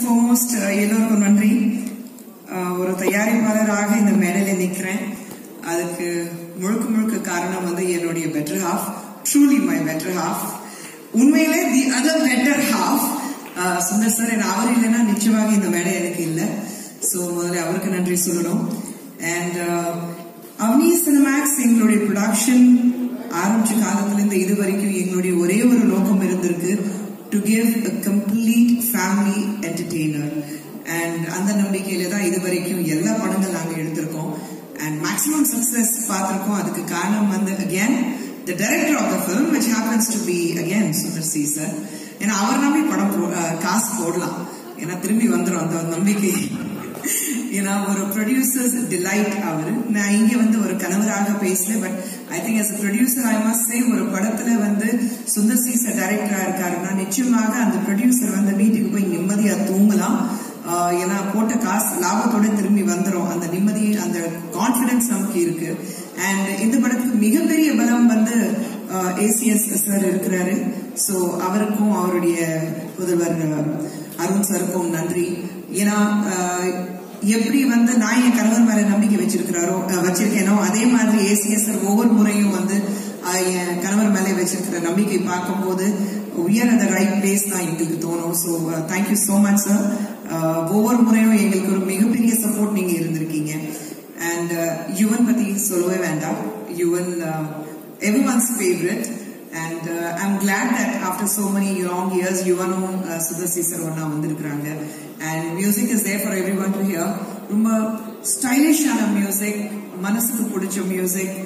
foremost uh, எல்லோருக்கும் நன்றி Uh, ஒரு தயாரிப்பாளராக இந்த மேடையில நிக்கிறேன் அதுக்கு முழுக்க முழுக்க காரணம் வந்து என்னுடைய better half truly my better half உண்மையிலே the other better half Sundar sir என்ன அவர் இல்லைன்னா நிச்சயமாக இந்த மேடை எனக்கு இல்லை ஸோ முதல்ல அவருக்கு நன்றி சொல்லணும் அண்ட் அவனி சினிமேக்ஸ் எங்களுடைய ப்ரொடக்ஷன் ஆரம்பிச்ச காலத்துல இருந்து இது வரைக்கும் எங்களுடைய ஒரே ஒரு நோக்கம் இருந்திருக்கு to give a complete family entertainer and அந்த நம்பிக்கையில தான் இது வரைக்கும் எல்லா படங்கள் நாங்க எடுத்திருக்கோம் அண்ட் மேக்ஸிமம் சக்சஸ் பார்த்திருக்கோம் அதுக்கு காரணம் வந்து again the director of the film which happens to be again Sundar C sir ஏன்னா அவர் நம்பி படம் போ- அஹ், காசு போடலாம் ஏன்னா திரும்பி வந்துடும் அந்த நம்பிக்கை ஏன்னா ஒரு ப்ரொடியூசர்ஸ் டிலைட் அவர் நான் இங்க வந்து ஒரு கணவராக பேசல but I think as a producer I must say ஒரு படத்துல வந்து சுந்தர் சி சார் டைரக்டரா இருக்காருன்னா நிச்சயமாக அந்த ப்ரொடியூசர் வந்து வீட்டுக்கு போய் நிம்மதியா தூங்கலாம் ஆஹ் ஏன்னா போட்ட காசு லாபத்தோட திரும்பி வந்துரும் அந்த நிம்மதி அந்த கான்பிடன்ஸ் நமக்கு இருக்கு அண்ட் இந்த படத்துக்கு மிகப்பெரிய பலம் வந்து ஏசிஎஸ் சார் இருக்கிறாரு ஸோ அவருக்கும் அவருடைய புதல்வர் அஹ், அருண் சாருக்கும் நன்றி ஏன்னா ஆஹ், எப்படி வந்து நான் என் கணவர் மேல நம்பிக்கை வச்சிருக்கிறாரோ அஹ், வச்சிருக்கேனோ அதே மாதிரி ஏசிஎஸ் சார் ஒவ்வொரு முறையும் வந்து ஆஹ், என் கணவர் மேலே வச்சிருக்கிற நம்பிக்கை பார்க்கும்போது உயர் அந்த ரைட் பிளேஸ் தான் எங்களுக்கு தோணும் so thank you so much sir ஒவ்வொரு முறையும் எங்களுக்கு ஒரு மிகப்பெரிய சப்போர்ட் நீங்க இருந்திருக்கீங்க அண்ட் யுவன் பத்தி சொல்லவே வேண்டாம் Yuvan everyone's favourite and I'm glad that after so many long years யுவனும் சுதர்சி சார் ஒன்னா வந்திருக்கிறாங்க and music is there for everyone to hear ரொம்ப ஸ்டைலிஷான மியூசிக் மனசுக்கு பிடிச்ச மியூசிக்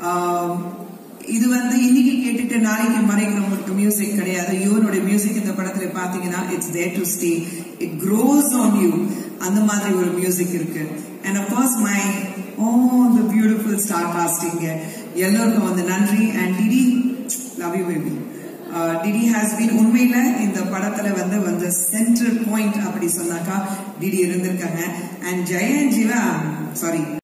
இது வந்து இன்னைக்கு கேட்டுட்டு நாளைக்கு மறைக்கிற மியூசிக் கிடையாது யுவனுடைய மியூசிக் இந்த படத்துல பாத்தீங்கன்னா it's there to stay it grows on you அந்த மாதிரி ஒரு மியூசிக் இருக்கு and of course my oh the beautiful star casting எல்லோருக்கும் வந்து நன்றி and DD love you baby DD has been உண்மையில இந்த படத்துல வந்து வந்து சென்ட்ரல் பாயிண்ட் அப்படி சொன்னாக்கா டிடி இருந்திருக்காங்க அண்ட் ஜெயன் ஜீவா சாரி